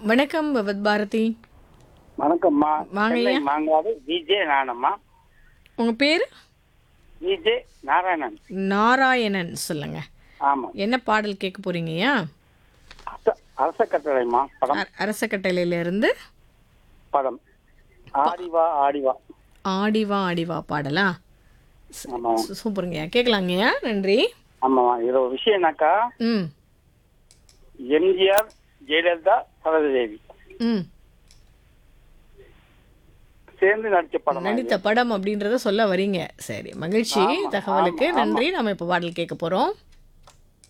வணக்கம் பகவத் பாரதி வணக்கம்மா வாங்கய்யா. சென்னை மாங்காடு விஜே நானம்மா உங்க பேர் விஜே நாராயணன் நாராயணன் சொல்லுங்க ஆமா என்ன பாடல் கேட்க போறீங்கய்யா அரச- அரச கட்டளைமா படம் அ- அரசக்கட்டளையில இருந்து படம் ஆடிவா ஆடிவா ஆடிவா ஆடிவா பாடலா ஆமா சு- சூப்பருங்கய்யா கேட்கலாங்கய்யா நன்றி ஆமாம்மா இது ஒரு விஷயம்னாக்கா ம் எம்ஜிஆர் ஜெயலலிதா சரோஜதேவி ம் சேர்ந்து நடிச்ச படம் நடித்த படம் அப்படின்றத சொல்ல வரீங்க சரி மகிழ்ச்சி தகவலுக்கு நன்றி நம்ம இப்போ பாடல் கேட்க போறோம்